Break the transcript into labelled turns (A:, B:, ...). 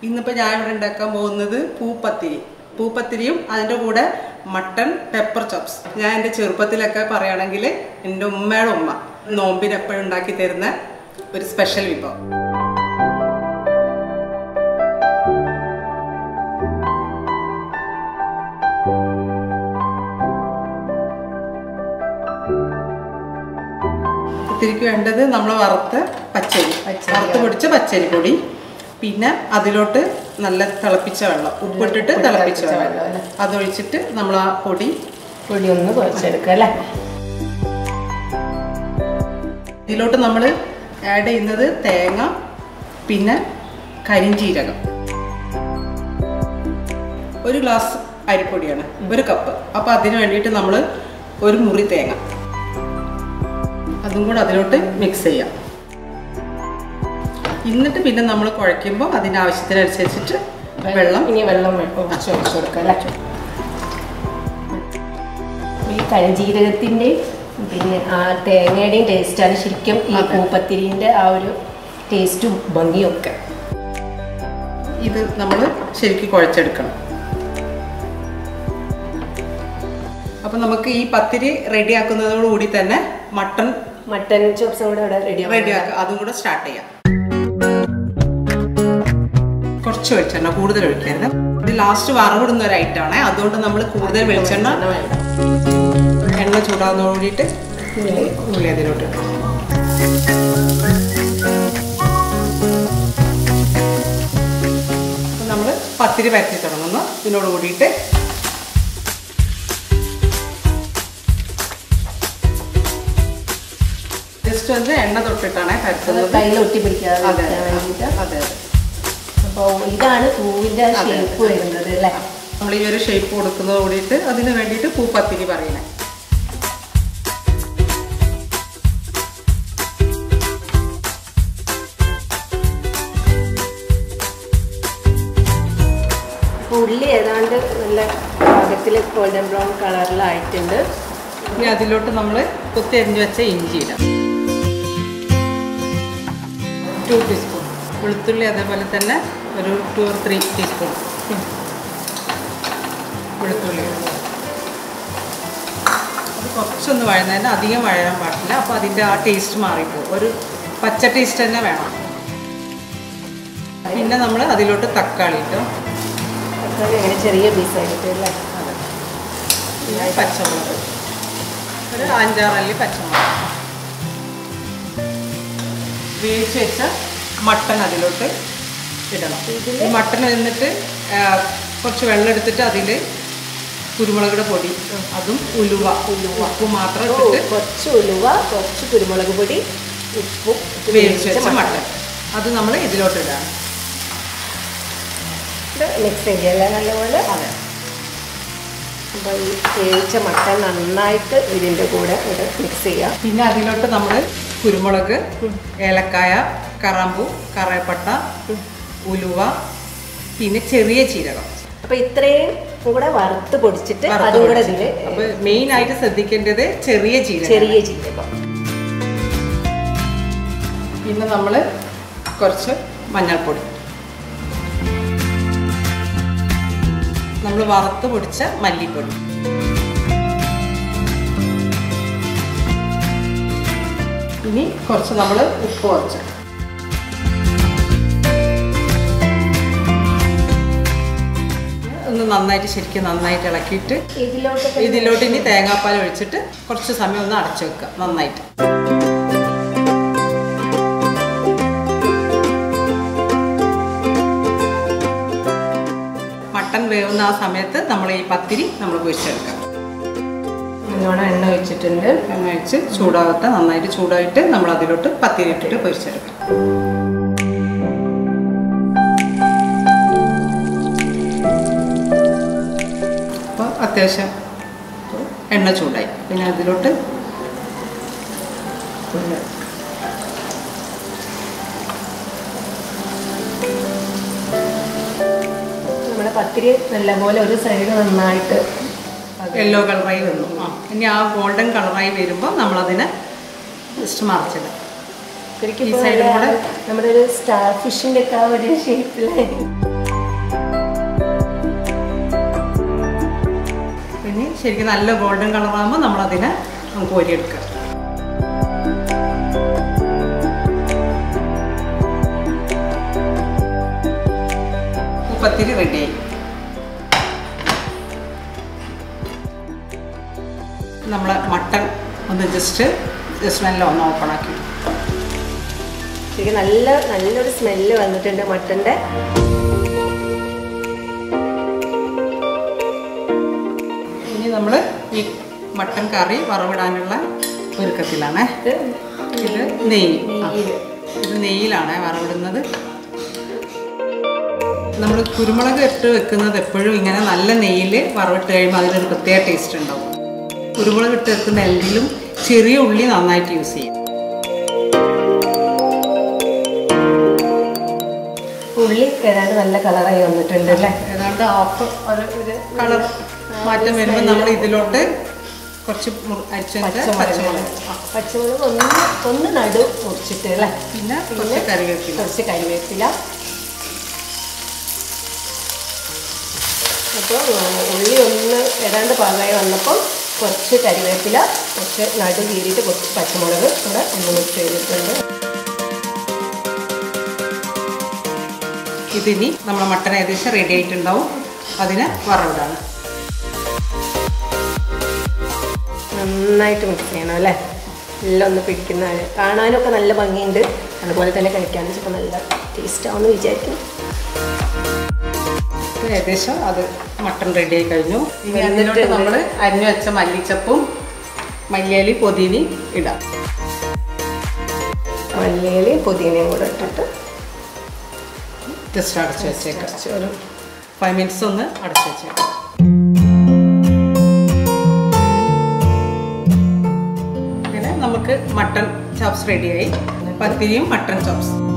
A: ഇന്നിപ്പോൾ ഞാൻ ഇവിടെ ഉണ്ടാക്കാൻ പോകുന്നത് പൂപ്പത്തിരി പൂപ്പത്തിരിയും അതിൻ്റെ കൂടെ മട്ടൺ പെപ്പർ ചോപ്സ് ഞാൻ എൻ്റെ ചെറുപ്പത്തിലൊക്കെ പറയുകയാണെങ്കിൽ എൻ്റെ ഉമ്മയുടെ ഉമ്മ നോമ്പിന് എപ്പോഴും ഉണ്ടാക്കി തരുന്ന ഒരു സ്പെഷ്യൽ വിഭവം പത്തിരിക്ക് വേണ്ടത് നമ്മൾ വറുത്ത പച്ചരി
B: പച്ചരി,
A: വറുത്ത് പൊടിച്ച പച്ചരി പൊടി പിന്നെ അതിലോട്ട് നല്ല തിളപ്പിച്ച വെള്ളം ഉപ്പിട്ടിട്ട്
B: ഉപ്പിട്ട്
A: തിളപ്പിച്ച
B: തിളപ്പിച്ച
A: വെള്ളം
B: വെള്ളം അല്ലേ?
A: അതൊഴിച്ചിട്ട് നമ്മൾ ആ പൊടി
B: പൊടി ഒന്ന് കുഴച്ചെടുക്കുക അല്ലേ
A: ഇതിലോട്ട് നമ്മൾ ആഡ് ചെയ്യുന്നത് തേങ്ങ പിന്നെ കരിഞ്ചീരകം ഒരു ഗ്ലാസ് അരിപ്പൊടിയാണ് ഒരു കപ്പ് അപ്പോൾ അതിന് വേണ്ടിയിട്ട് നമ്മൾ ഒരു മുറി തേങ്ങ അതും കൂടെ അതിലോട്ട് മിക്സ് ചെയ്യാം എന്നിട്ട് പിന്നെ നമ്മൾ കുഴയ്ക്കുമ്പോൾ അതിൻ്റെ ആവശ്യത്തിനനുസരിച്ചിട്ട് വെള്ളം
B: ഇനി വെള്ളം ഒഴിച്ച് ഒഴിച്ചു കൊടുക്കുക അല്ലേ ഈ കരിഞ്ജീരകത്തിൻ്റെ പിന്നെ ആ തേങ്ങയുടെയും ടേസ്റ്റാണ് ശരിക്കും ഈ
A: അതെ.
B: പൂപ്പത്തിരിൻ്റെ ആ ഒരു ടേസ്റ്റും ഭംഗിയും ഒക്കെ
A: ഇത് നമ്മൾ ശരിക്കും കുഴച്ചെടുക്കണം അപ്പം നമുക്ക് ഈ പത്തിരി റെഡിയാക്കുന്നതോടുകൂടി തന്നെ മട്ടൺ
B: മട്ടൻ ചോപ്സും കൂടെ ഇവിടെ റെഡി
A: റെഡിയാക്കുക അതും കൂടെ സ്റ്റാർട്ട് ചെയ്യാം കുറച്ച് വെളിച്ചെണ്ണ കൂടുതൽ ഒഴിക്കരുത് ഇത് ലാസ്റ്റ് വറവിടുന്ന ഒരു ഐറ്റമാണ് അതുകൊണ്ട് നമ്മൾ കൂടുതൽ വെളിച്ചെണ്ണ എണ്ണ ചൂടാകുന്ന കൂടിയിട്ട് ഉള്ളി അതിലോട്ട് ഇടും. അപ്പോൾ നമ്മൾ പത്തിരി പരത്തി തുടങ്ങുന്നു ഇതിനോട് കൂടിയിട്ട് ജസ്റ്റ് ഒന്ന് എണ്ണ തൊട്ടിട്ടാണ് പരത്തുന്നത്
B: കയ്യിൽ ഒട്ടി പിടിക്കാതെ
A: അതെ
B: ഇരിക്കാൻ വേണ്ടിയിട്ട്
A: അതെ അതെ
B: അപ്പോൾ ഇതാണ് പൂവിൻ്റെ
A: അതെ.
B: ഷേപ്പ് വരുന്നത് അല്ലേ
A: നമ്മൾ ഈ ഒരു ഷേപ്പ് കൊടുക്കുന്നത് കൂടിയിട്ട് അതിന് വേണ്ടിയിട്ട് പൂപ്പത്തിരി പറയുന്നത്
B: അപ്പോൾ ഉള്ളി ഏതാണ്ട് നല്ല പാകത്തിൽ ഗോൾഡൻ ബ്രൗൺ കളറിലായിട്ടുണ്ട്
A: ഇനി അതിലോട്ട് നമ്മൾ കുത്തി അരിഞ്ഞു വെച്ച ഇഞ്ചി ഇടാം ടു ടീസ്പൂൺ വെളുത്തുള്ളി അതേപോലെ തന്നെ ഒരു ടു ഓർ ത്രീ ടീസ്പൂൺ വെളുത്തുള്ളി ഇടും. അത് കുറച്ചൊന്ന് വഴന്നതിന് അധികം വഴയാൻ പാടില്ല അപ്പോൾ അതിൻ്റെ ആ ടേസ്റ്റ് മാറിപ്പോകും ഒരു പച്ച ടേസ്റ്റ് തന്നെ വേണം പിന്നെ നമ്മൾ അതിലോട്ട് തക്കാളി ഇട്ടോ
B: തക്കാളി അങ്ങനെ ചെറിയ പീസായിട്ട് അല്ലേ
A: പിന്നെ പച്ചമുളക് ഒരു അഞ്ചാറല്ലി പച്ചമുളക് വേവിച്ച് വെച്ച മട്ടൺ അതിലോട്ട് ഇടണം ഈ മട്ടൺ എന്നിട്ട് ആ, കുറച്ച് വെള്ളം എടുത്തിട്ട് അതിൽ കുരുമുളകുടെ പൊടി അതും ഉലുവ ഉപ്പ് മാത്രം
B: ഓ,
A: ഇട്ടിട്ട്
B: കുറച്ച് ഉലുവ കുറച്ച് കുരുമുളക് പൊടി ഉപ്പും ഇത്
A: വേവിച്ച് വെച്ച
B: മട്ടൺ.
A: മട്ടൺ അത് നമ്മൾ ഇതിലോട്ട് ഇടാം
B: ഇത് മിക്സ് ചെയ്യല്ലേ നല്ലപോലെ
A: അതെ
B: അപ്പോൾ ഈ വേവിച്ച മട്ടൻ നന്നായിട്ട് ഇതിൻ്റെ കൂടെ ഇത് മിക്സ് ചെയ്യാം
A: പിന്നെ അതിലോട്ട് നമ്മൾ കുരുമുളക് ഏലക്കായ കറാമ്പൂ കറയപ്പട്ട ഉലുവ പിന്നെ ചെറിയ ജീരകം
B: അപ്പോൾ ഇത്രയും കൂടെ വറുത്ത് പൊടിച്ചിട്ട്
A: വറുത്ത്
B: അതും കൂടെ
A: പൊടിച്ചിട്ട്.
B: ഇതിൽ
A: അപ്പൊ മെയിൻ ആയിട്ട് ശ്രദ്ധിക്കേണ്ടത് ചെറിയ ജീരകം
B: ചെറിയ ജീരകം
A: പിന്നെ നമ്മൾ കുറച്ച് മഞ്ഞൾപ്പൊടി നമ്മൾ വറുത്ത് പൊടിച്ച മല്ലിപ്പൊടി ഇനി കുറച്ച് നമ്മൾ ഉപ്പ് കുറച്ച് ഒന്ന് നന്നായിട്ട് ശരിക്കും നന്നായിട്ട് ഇളക്കിയിട്ട്
B: ഇതിലോട്ട്
A: ഇതിലോട്ട് ഇനി തേങ്ങാപ്പാൽ ഒഴിച്ചിട്ട് കുറച്ച് സമയം ഒന്ന് അടച്ചു വെക്കുക നന്നായിട്ട് മട്ടൻ വേവുന്ന ആ സമയത്ത് നമ്മൾ ഈ പത്തിരി നമ്മൾ പൊരിച്ചെടുക്കാം
B: നല്ലോണം എണ്ണ ഒഴിച്ചിട്ടുണ്ട്
A: എണ്ണ ഒഴിച്ച് ചൂടാകട്ടെ നന്നായിട്ട് ചൂടായിട്ട് നമ്മൾ അതിലോട്ട് പത്തിരി ഇട്ടിട്ട് പൊരിച്ചെടുക്കാം അപ്പോൾ അത്യാവശ്യം എണ്ണ ചൂടായി പിന്നെ അതിലോട്ട്
B: നമ്മുടെ പത്തിരി നല്ലപോലെ ഒരു സൈഡ് നന്നായിട്ട്
A: യെല്ലോ കളറായി വന്നു ആ ഇനി ആ ഗോൾഡൻ കളറായി വരുമ്പോൾ നമ്മളതിനെ ജസ്റ്റ് മറിച്ചിടാം
B: ശരിക്കും
A: ഈ
B: ഇപ്പൊ
A: സൈഡും കൂടെ
B: നമ്മുടെ ഒരു സ്റ്റാർ ഫിഷിന്റെ ഒക്കെ ആ ഒരു ഷേപ്പിലായി
A: പിന്നെ ശരിക്കും നല്ല ഗോൾഡൻ കളറാകുമ്പോൾ നമ്മളതിനെ നമുക്ക് കോരിയെടുക്കാം ഉപ്പത്തിരി റെഡിയായി നമ്മളെ മട്ടൺ ഒന്ന് ജസ്റ്റ് ജസ്റ്റ് നല്ല ഒന്ന് ഓപ്പൺ ആക്കി
B: ശരിക്കും നല്ല നല്ലൊരു സ്മെല്ല് വന്നിട്ടുണ്ട് മട്ടന്റെ
A: ഇനി നമ്മൾ ഈ മട്ടൻ കറി വറവിടാനുള്ള ഒരുക്കത്തിലാണ്
B: ഇത്
A: ഇത് നെയ്യ് ആ.
B: നെയ്യില്.
A: ഇത് നെയ്യിലാണ് വറവിടുന്നത് നമ്മൾ കുരുമുളക് ഇട്ട് വെക്കുന്നത് എപ്പോഴും ഇങ്ങനെ നല്ല നെയ്യിൽ വറവിട്ട് കഴിയുമ്പോൾ അതിനൊരു പ്രത്യേക ടേസ്റ്റ് ഉണ്ടാവും കുരുമുളക് ഇട്ട് വെക്കുന്ന എല്ലാം ചെറിയ ഉള്ളി നന്നായിട്ട് യൂസ് ചെയ്യും
B: ഉള്ളി ഏതാണ്ട് നല്ല കളറായി വന്നിട്ടുണ്ട് അല്ലേ
A: ഏതാണ്ട് ഹാഫ് ഒരു ഒരു കളർ മാറ്റം വരുമ്പോൾ നമ്മൾ ഇതിലോട്ട് കുറച്ച് മുറി- അരിച്ചതിൻ്റെ പച്ചമുളക് ആ.
B: പച്ചമുളക് ഒന്ന് ഒന്ന് നടു മുറിച്ചിട്ട് അല്ലേ
A: പിന്നെ കുറച്ച് കറിവേപ്പില
B: കുറച്ച് കരിവേപ്പില അപ്പോൾ ഉള്ളി ഒന്ന് ഏതാണ്ട് പാകമായി വന്നപ്പം കുറച്ച് കരിവേപ്പില കുറച്ച് നടു കീറിയിട്ട് കുറച്ച് പച്ചമുളക് കൂടെ ഒന്ന് മിക്സ് ചെയ്തിട്ടുണ്ട്
A: ഇതിനി നമ്മുടെ മട്ടൻ ഏകദേശം റെഡി ആയിട്ടുണ്ടാവും അതിന് വറവിടാണ്
B: നന്നായിട്ട് മിക്സ് ചെയ്യണം അല്ലേ എല്ലാം ഒന്ന് പിടിക്കുന്ന കാണാനൊക്കെ നല്ല ഭംഗിയുണ്ട് അതുപോലെ തന്നെ കഴിക്കാനും ചിലപ്പോൾ നല്ല ടേസ്റ്റ് ആവുമെന്ന് വിചാരിക്കുന്നു
A: ഇത് ഏകദേശം അത് മട്ടൺ റെഡി ആയി കഴിഞ്ഞു ഇനി അതിലോട്ട് നമ്മൾ അരിഞ്ഞു വെച്ച മല്ലിച്ചപ്പും മല്ലിയലി പൊതിനി ഇടാം
B: മല്ലിയിലയും പുതിനയും കൂടെ ഇട്ടിട്ട്
A: ജസ്റ്റ് അടച്ചു വെച്ചേക്കാം
B: കുറച്ച് ഒരു
A: ഫൈവ് മിനിറ്റ്സ് ഒന്ന് അടച്ചു വെച്ചേക്കാം പിന്നെ നമുക്ക് മട്ടൺ ചോപ്സ് റെഡിയായി പത്തിരിയും മട്ടൺ ചോപ്സ്